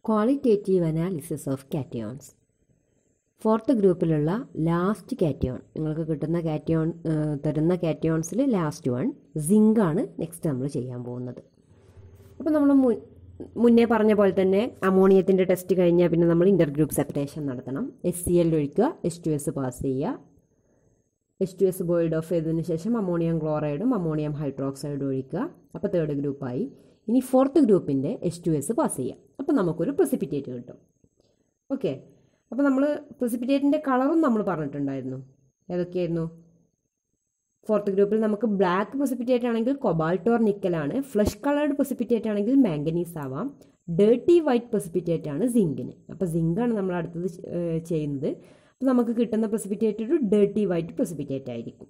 Qualitative analysis of cations fourth ഗ്രൂപ്പിലുള്ള last cation നിങ്ങൾക്ക് കിട്ടുന്ന കാറ്റയോൺ തരുന്ന കാറ്റയോൺസിൽ ലാസ്റ്റ് വൺ സിങ്ക് ആണ് നെക്സ്റ്റ് നമ്മൾ ചെയ്യാൻ പോകുന്നത് അപ്പോൾ നമ്മൾ മുന്നേ പറഞ്ഞ പോലെ തന്നെ അമോണിയത്തിൻ്റെ ടെസ്റ്റ് കഴിഞ്ഞാൽ പിന്നെ നമ്മൾ ഇൻ്റർ ഗ്രൂപ്പ് സെപ്പറേഷൻ നടത്തണം എസ് സി എൽ ഒഴിക്കുക എച്ച് ടു എസ് പാസ് ചെയ്യുക H two S boiled off ചെയ്തതിന് ശേഷം അമോണിയം ക്ലോറൈഡും അമോണിയം ഹൈഡ്രോക്സൈഡും ഒഴിക്കുക അപ്പോൾ തേർഡ് ഗ്രൂപ്പായി ഇനി ഫോർത്ത് ഗ്രൂപ്പിൻ്റെ എച്ച് ടു എസ് പാസ് ചെയ്യാം അപ്പോൾ നമുക്കൊരു പ്രസിപ്പിറ്റേറ്റ് കിട്ടും ഓക്കെ അപ്പോൾ നമ്മൾ പ്രസിപ്പിറ്റേറ്റിൻ്റെ കളറും നമ്മൾ പറഞ്ഞിട്ടുണ്ടായിരുന്നു ഏതൊക്കെയായിരുന്നു ഫോർത്ത് ഗ്രൂപ്പിൽ നമുക്ക് ബ്ലാക്ക് പ്രസിപ്പിറ്റേറ്റ് ആണെങ്കിൽ കൊബാൾട്ട് ഓർ നിക്കലാണ് ഫ്ലഷ് കളേർഡ് പ്രസിപ്പിറ്റേറ്റ് ആണെങ്കിൽ മാംഗനീസ് ആവാം ഡേർട്ടി വൈറ്റ് പ്രസിപ്പിറ്റേറ്റ് ആണ് സിങ്കിന് അപ്പോൾ സിങ്കാണ് നമ്മൾ അടുത്തത് ചെയ്യുന്നത് അപ്പോൾ നമുക്ക് കിട്ടുന്ന പ്രസിപ്പിറ്റേറ്റ് ഒരു ഡേർട്ടി വൈറ്റ് പ്രസിപ്പിറ്റേറ്റ് ആയിരിക്കും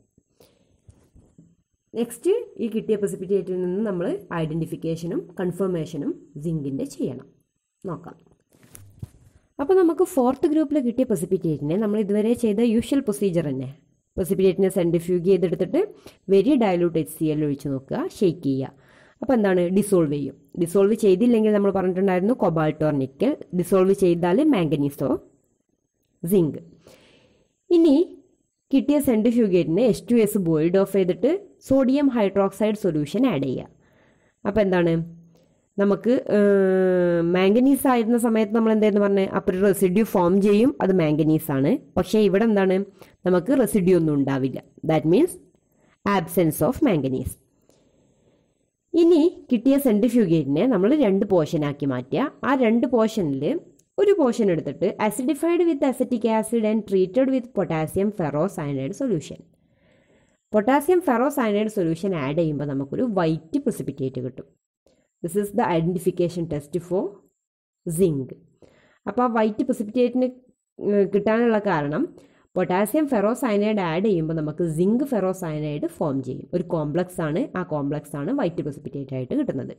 നെക്സ്റ്റ് ഈ കിട്ടിയ പ്രസിപ്പിറ്റേറ്റിൽ നിന്ന് നമ്മൾ ഐഡൻറ്റിഫിക്കേഷനും കൺഫർമേഷനും സിങ്കിൻ്റെ ചെയ്യണം നോക്കാം അപ്പോൾ നമുക്ക് ഫോർത്ത് ഗ്രൂപ്പിൽ കിട്ടിയ പ്രസിപ്പിറ്റേറ്റിനെ നമ്മൾ ഇതുവരെ ചെയ്ത യൂഷ്വൽ പ്രൊസീജിയർ തന്നെ പ്രസിപ്പിറ്റേറ്റിനെ സെൻട്രിഫ്യൂഗ് ചെയ്തെടുത്തിട്ട് very dilute H C L ഒഴിച്ച് നോക്കുക ഷെയ്ക്ക് ചെയ്യുക അപ്പോൾ എന്താണ് ഡിസോൾവ് ചെയ്യും ഡിസോൾവ് ചെയ്തില്ലെങ്കിൽ നമ്മൾ പറഞ്ഞിട്ടുണ്ടായിരുന്നു കൊബാൾട്ടോ നിക്കൽ ഡിസോൾവ് ചെയ്താൽ മാംഗനീസോ സിങ്ക് ഇനി കിട്ടിയ സെൻട്രിഫ്യൂഗേറ്റിന് H two S boiled off ചെയ്തിട്ട് സോഡിയം ഹൈഡ്രോക്സൈഡ് സൊല്യൂഷൻ ആഡ് ചെയ്യുക അപ്പോൾ എന്താണ് നമുക്ക് മാംഗനീസ് ആയിരുന്ന സമയത്ത് നമ്മൾ എന്തായിരുന്നു പറഞ്ഞത് അപ്പോൾ ഒരു റെസിഡ്യൂ ഫോം ചെയ്യും അത് മാംഗനീസ് ആണ് പക്ഷേ ഇവിടെ എന്താണ് നമുക്ക് റെസിഡ്യൂ ഒന്നും ഉണ്ടാവില്ല that means absence of manganese ഇനി കിട്ടിയ സെൻട്രിഫ്യൂഗേറ്റിനെ നമ്മൾ രണ്ട് പോർഷനാക്കി മാറ്റുക ആ രണ്ട് പോർഷനിൽ ഒരു പോർഷൻ എടുത്തിട്ട് acidified with acetic acid and treated with potassium ferrocyanide solution potassium ferrocyanide solution add ചെയ്യുമ്പോൾ നമുക്കൊരു വൈറ്റ് പ്രസിപ്പിറ്റേറ്റ് കിട്ടും this is the identification test for zinc അപ്പോൾ ആ വൈറ്റ് പ്രസിപ്പിറ്റേറ്റിന് കിട്ടാനുള്ള കാരണം പൊട്ടാസ്യം ഫെറോസൈനൈഡ് ആഡ് ചെയ്യുമ്പോൾ നമുക്ക് സിങ്ക് ഫെറോസൈനൈഡ് ഫോം ചെയ്യും ഒരു കോംപ്ലക്സ് ആണ് ആ കോംപ്ലക്സ് ആണ് വൈറ്റ് പ്രസിപ്പിറ്റേറ്റ് ആയിട്ട് കിട്ടുന്നത്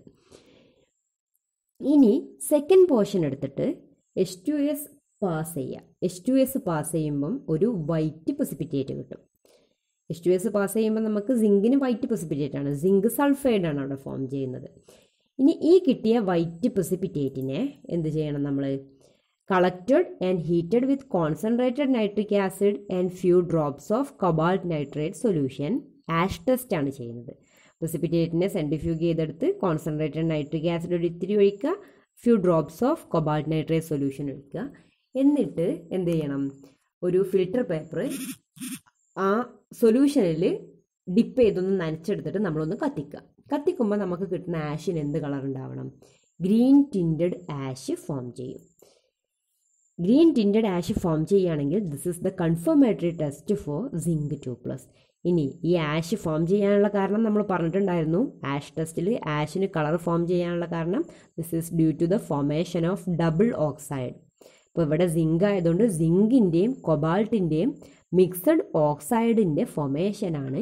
ഇനി സെക്കൻഡ് പോർഷൻ എടുത്തിട്ട് എച്ച് ടു എസ് പാസ് ചെയ്യുക എച്ച് ടു എസ് പാസ് ചെയ്യുമ്പം ഒരു വൈറ്റ് പ്രസിപ്പിറ്റേറ്റ് കിട്ടും എച്ച് ടു എസ് പാസ് ചെയ്യുമ്പോൾ നമുക്ക് സിങ്കിന് വൈറ്റ് പ്രസിപ്പിറ്റേറ്റ് ആണ് സിങ്ക് സൾഫൈഡ് ആണ് അവിടെ ഫോം ചെയ്യുന്നത് ഇനി ഈ കിട്ടിയ വൈറ്റ് പ്രസിപ്പിറ്റേറ്റിനെ എന്ത് ചെയ്യണം നമ്മൾ collected and heated with concentrated nitric acid and few drops of cobalt nitrate solution ash test ആണ് ചെയ്യുന്നത് പ്രസിപ്പിറ്റേറ്റിനെ സെൻട്രിഫ്യൂഗ് ചെയ്തെടുത്ത് കോൺസെൻട്രേറ്റഡ് നൈട്രിക് ആസിഡ് ഒരു ഇത്തിരി ഒഴിക്കുക few drops of cobalt nitrate solution ഒഴിക്കുക എന്നിട്ട് എന്ത് ചെയ്യണം ഒരു ഫിൽറ്റർ പേപ്പർ ആ സൊല്യൂഷനിൽ ഡിപ്പ് ചെയ്തൊന്ന് നനച്ചെടുത്തിട്ട് നമ്മളൊന്ന് കത്തിക്കുക കത്തിക്കുമ്പോൾ നമുക്ക് കിട്ടുന്ന ആഷിന് എന്ത് കളർ ഉണ്ടാവണം ഗ്രീൻ ടിൻറ്റഡ് ആഷ് ഫോം ചെയ്യും ഗ്രീൻ ടിൻറ്റഡ് ആഷ് ഫോം ചെയ്യുകയാണെങ്കിൽ this is the confirmatory test for zinc two plus ഇനി ഈ ആഷ് ഫോം ചെയ്യാനുള്ള കാരണം നമ്മൾ പറഞ്ഞിട്ടുണ്ടായിരുന്നു ആഷ് ടെസ്റ്റിൽ ആഷിന് കളർ ഫോം ചെയ്യാനുള്ള കാരണം this is due to the formation of double oxide ഇപ്പോൾ ഇവിടെ സിങ്ക് ആയതുകൊണ്ട് സിങ്കിൻ്റെയും കൊബാൾട്ടിൻ്റെയും മിക്സഡ് ഓക്സൈഡിൻ്റെ ഫൊമേഷനാണ്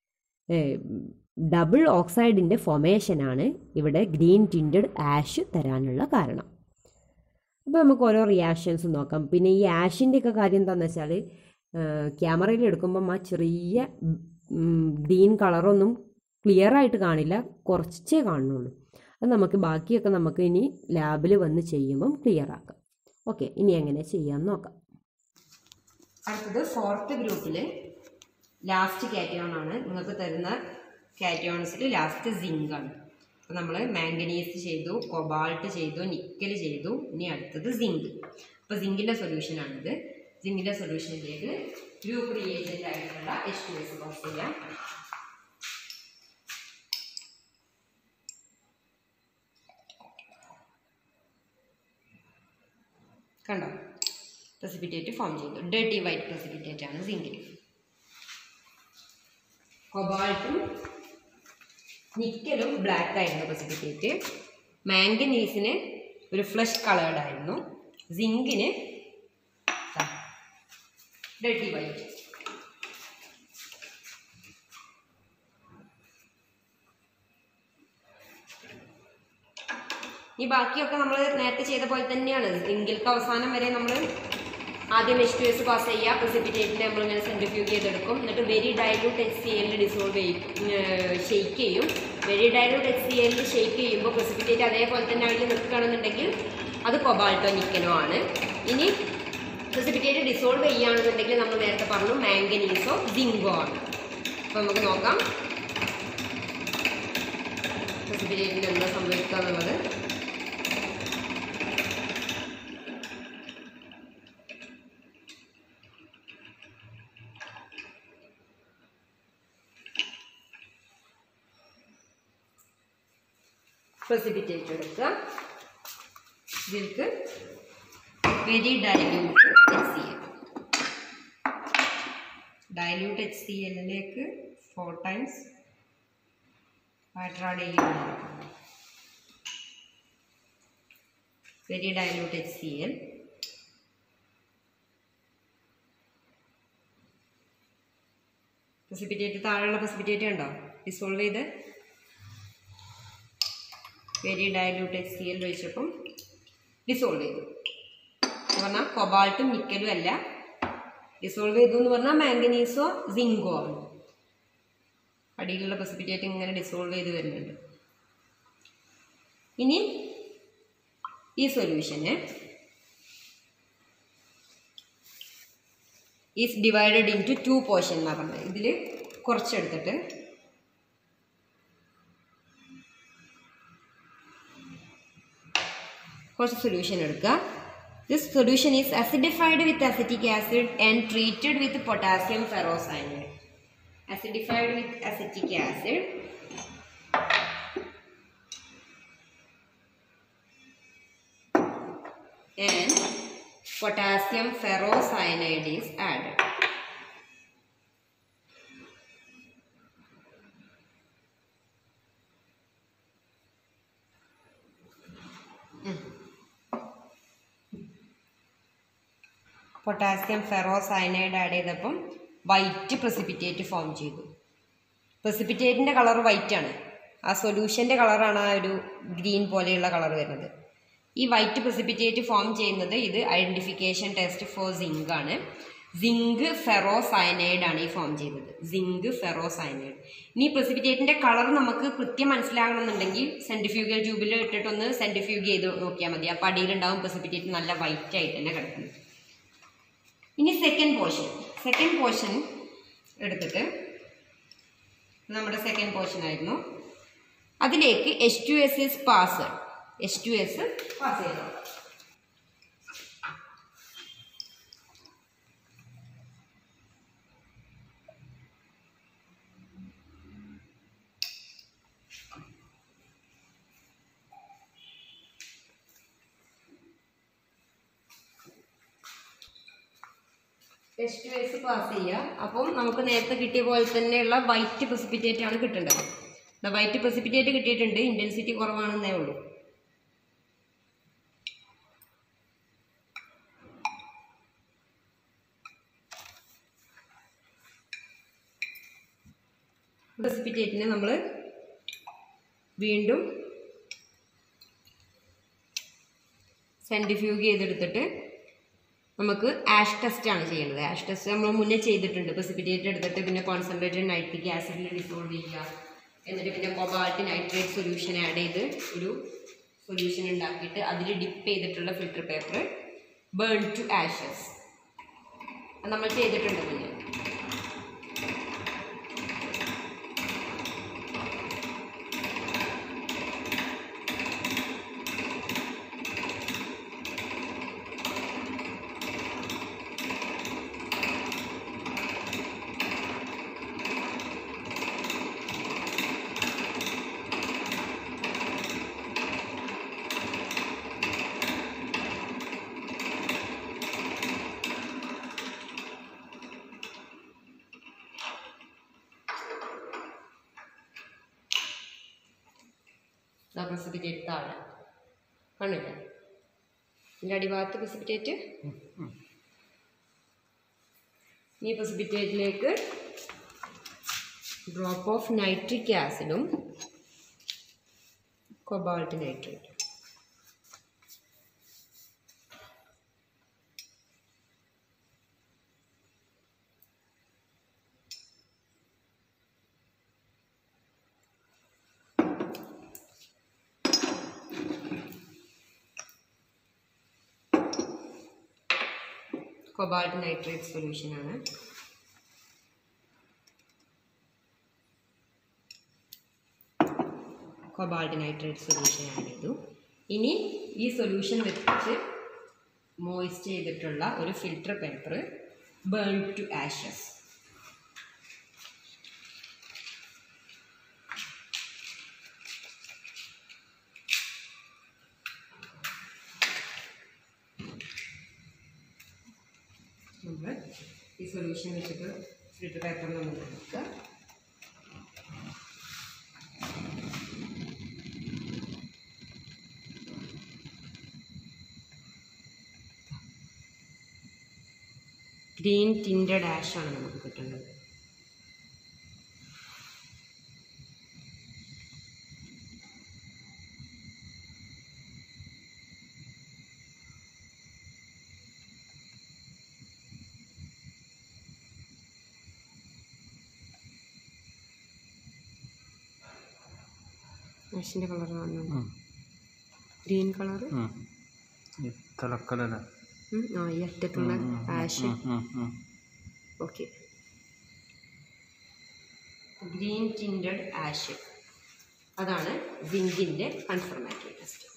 ഡബിൾ ഓക്സൈഡിൻ്റെ ഫൊമേഷനാണ് ഇവിടെ ഗ്രീൻ ടിൻറ്റഡ് ആഷ് തരാനുള്ള കാരണം അപ്പോൾ നമുക്ക് ഓരോ റിയാക്ഷൻസ് നോക്കാം പിന്നെ ഈ ആഷിൻ്റെ ഒക്കെ കാര്യം എന്താണെന്ന് വെച്ചാൽ ക്യാമറയിൽ എടുക്കുമ്പം ആ ചെറിയ ഗ്രീൻ കളറൊന്നും ക്ലിയർ ആയിട്ട് കാണില്ല കുറച്ചേ കാണുന്നുള്ളൂ അത് നമുക്ക് ബാക്കിയൊക്കെ നമുക്ക് ഇനി ലാബിൽ വന്ന് ചെയ്യുമ്പം ക്ലിയർ ആക്കാം ഓക്കെ ഇനി എങ്ങനെ ചെയ്യാമെന്ന് നോക്കാം അടുത്തത് ഫോർത്ത് ഗ്രൂപ്പിൽ ലാസ്റ്റ് കാറ്റയോൺ ആണ് നിങ്ങൾക്ക് തരുന്ന കാറ്റയോൺസിൽ ലാസ്റ്റ് സിങ്ക് ആണ് അപ്പോൾ നമ്മൾ മാംഗനീസ് ചെയ്തു കൊബാൾട്ട് ചെയ്തു നിക്കൽ ചെയ്തു ഇനി അടുത്തത് സിങ്ക് അപ്പോൾ സിങ്കിൻ്റെ സൊല്യൂഷനാണിത് സിങ്കിൻ്റെ സൊല്യൂഷനിലേക്ക് ഗ്രൂപ്പ് റിയേജൻ്റ് ആയിട്ടുള്ള എച്ച് ടു എസ് പാസ് ചെയ്യാം കണ്ടോ പ്രസിപ്പിറ്റേറ്റ് ഫോം ചെയ്തു ഡേർട്ടി വൈറ്റ് പ്രസിപ്പിറ്റേറ്റ് ആണ് സിങ്കിൽ കൊബാൾട്ടും നിക്കലും ബ്ലാക്ക് ആയിരുന്നു പ്രസിപ്പിറ്റേറ്റ് മാംഗനീസിന് ഒരു ഫ്ലഷ് കളേർഡ് ആയിരുന്നു സിങ്കിന് ഡേർട്ടി വൈറ്റ് ഈ ബാക്കിയൊക്കെ നമ്മൾ നേരത്തെ ചെയ്ത പോലെ തന്നെയാണ് സിങ്കിൽക്ക് അവസാനം വരെ നമ്മൾ ആദ്യം എച്ച് ടു എസ് പാസ് ചെയ്യുക പ്രസിപ്പിറ്റേറ്റിനെ നമ്മളിങ്ങനെ സെൻട്രിഫ്യൂഗ് ചെയ്തെടുക്കും എന്നിട്ട് വെരി ഡയലൂട്ട് എച്ച് സി എല്ലിൽ ഡിസോൾവ് ചെയ്യും ഷെയ്ക്ക് ചെയ്യും വെരി ഡയലൂട്ട് എച്ച് സി എല്ലിൽ ഷെയ്ക്ക് ചെയ്യുമ്പോൾ പ്രസിപ്പിറ്റേറ്റ് അതേപോലെ തന്നെ അതിൽ നിൽക്കുകയാണെന്നുണ്ടെങ്കിൽ അത് കൊബാൾട്ടോ നിക്കനോ ആണ് ഇനി പ്രസിപ്പിറ്റേറ്റ് ഡിസോൾവ് ചെയ്യുകയാണെന്നുണ്ടെങ്കിൽ നമ്മൾ നേരത്തെ പറഞ്ഞു മാംഗനീസോ സിങ്കോ ആണ് അപ്പോൾ നമുക്ക് നോക്കാം പ്രസിപ്പിറ്റേറ്റിൽ എന്താ സംഭവിക്കുക എന്നുള്ളത് പ്രസിപ്പിറ്റേറ്റ് എടുക്കുക ഇതിലേക്ക് very dilute H C L dilute H C എല്ലിലേക്ക് ഫോർ ടൈംസ് വാട്ടർ ആഡ് ചെയ്യുന്നു very dilute H C L precipitate താഴെയുള്ള പ്രസിപ്പിറ്റേറ്റ് ഉണ്ടോ ഡിസോൾവ് ചെയ്ത് very dilute H C L ഒഴിച്ചപ്പം ഡിസോൾവ് ചെയ്തു എന്ന് പറഞ്ഞാൽ കൊബാൾട്ടും നിക്കലും അല്ല ഡിസോൾവ് ചെയ്തു എന്ന് പറഞ്ഞാൽ മാംഗനീസോ സിങ്കോ ആണ് അടിയിലുള്ള പ്രസിപ്പിറ്റേറ്റ് ഇങ്ങനെ ഡിസോൾവ് ചെയ്ത് വരുന്നുണ്ട് ഇനി ഈ സൊല്യൂഷന് is divided in two two portion എന്നാണ് പറഞ്ഞത് ഇതിൽ കുറച്ചെടുത്തിട്ട് കുറച്ച് സൊല്യൂഷൻ എടുക്കുക this solution is acidified with acetic acid and treated with potassium ferrocyanide acidified with acetic acid and potassium ferrocyanide is added. Potassium ferrocyanide add ചെയ്തപ്പം white precipitate form ചെയ്തു പ്രസിപ്പിറ്റേറ്റിൻ്റെ colour white ആണ് ആ സൊല്യൂഷൻ്റെ കളറാണ് ആ ഒരു ഗ്രീൻ പോലെയുള്ള കളർ വരുന്നത് ഈ വൈറ്റ് പ്രസിപ്പിറ്റേറ്റ് ഫോം ചെയ്യുന്നത് ഇത് ഐഡൻറ്റിഫിക്കേഷൻ ടെസ്റ്റ് ഫോർ സിങ്ക് ആണ് സിങ്ക് ഫെറോസൈനൈഡ് ആണ് ഈ ഫോം ചെയ്തത് സിങ്ക് ഫെറോസൈനൈഡ് ഇനി പ്രസിപ്പിറ്റേറ്റിന്റെ കളർ നമുക്ക് കൃത്യം മനസ്സിലാകണമെന്നുണ്ടെങ്കിൽ സെൻട്രിഫ്യൂഗൽ ട്യൂബിൽ ഇട്ടിട്ടൊന്ന് സെൻട്രിഫ്യൂഗ് ചെയ്ത് നോക്കിയാൽ മതി അപ്പോൾ അടിയിലുണ്ടാവും പ്രസിപ്പിറ്റേറ്റ് നല്ല വൈറ്റ് ആയിട്ട് തന്നെ കിടക്കുന്നത് ഇനി സെക്കൻഡ് പോർഷൻ സെക്കൻഡ് പോർഷൻ എടുത്തിട്ട് നമ്മുടെ സെക്കൻഡ് പോർഷൻ ആയിരുന്നു അതിലേക്ക് H two S is pass H two S pass ചെയ്യണം എച്ച് ടു എസ് പാസ് ചെയ്യുക അപ്പം നമുക്ക് നേരത്തെ കിട്ടിയ പോലെ തന്നെയുള്ള വൈറ്റ് പ്രസിപ്പിറ്റേറ്റ് ആണ് കിട്ടേണ്ടത് വൈറ്റ് പ്രസിപ്പിറ്റേറ്റ് കിട്ടിയിട്ടുണ്ട് ഇൻറ്റൻസിറ്റി കുറവാണെന്നേ ഉള്ളൂ പ്രസിപ്പിറ്റേറ്റിനെ നമ്മൾ വീണ്ടും സെൻട്രിഫ്യൂഗ് ചെയ്തെടുത്തിട്ട് നമുക്ക് ആഷ് ടെസ്റ്റ് ആണ് ചെയ്യേണ്ടത് ആഷ് ടെസ്റ്റ് നമ്മൾ മുന്നേ ചെയ്തിട്ടുണ്ട് പ്രസിപ്പിറ്റേറ്റ് എടുത്തിട്ട് പിന്നെ കോൺസെൻട്രേറ്റഡ് നൈട്രിക് ആസിഡിൽ ഡിസോൾവ് ചെയ്യുക എന്നിട്ട് പിന്നെ കൊബാൾട്ട് നൈട്രേറ്റ് സൊല്യൂഷൻ ആഡ് ചെയ്ത് ഒരു സൊല്യൂഷൻ ഉണ്ടാക്കിയിട്ട് അതിൽ ഡിപ്പ് ചെയ്തിട്ടുള്ള filter paper burn to ashes അത് നമ്മൾ ചെയ്തിട്ടുണ്ട് മുന്നേ പ്രസിപ്പിറ്റേറ്റ് താഴെ കാണില്ല ഇതിൻ്റെ അടിഭാഗത്ത് പ്രസിപ്പിറ്റേറ്റ് ഈ പ്രസിപ്പിറ്റേറ്റിലേക്ക് ഡ്രോപ്പ് ഓഫ് നൈട്രിക് ആസിഡും കൊബാൾട്ട് നൈട്രേറ്റ് കൊബാൾട്ട് നൈട്രേറ്റ് സൊല്യൂഷനാണ് കൊബാൾട്ട് നൈട്രേറ്റ് സൊല്യൂഷൻ ആഡ് ചെയ്തു ഇനി ഈ സൊല്യൂഷൻ വെച്ച് മോയിസ്റ്റ് ചെയ്തിട്ടുള്ള ഒരു filter paper burn to ashes നമ്മൾ ഈ സൊല്യൂഷൻ വെച്ചിട്ട് ഫിൽറ്റർ പേപ്പർ നമ്മൾ എടുക്കുക ഗ്രീൻ ടിൻറ്റഡ് ആഷാണ് നമുക്ക് കിട്ടുന്നത് ആഷിൻ്റെ കളർ കാണുന്നു ഗ്രീൻ കളർ ഈ തിളക്കലല്ലേ ആ ഈ അറ്റത്തുള്ള ash okay green tinted ash അതാണ് സിങ്കിൻ്റെ കൺഫർമാറ്ററി ടെസ്റ്റ്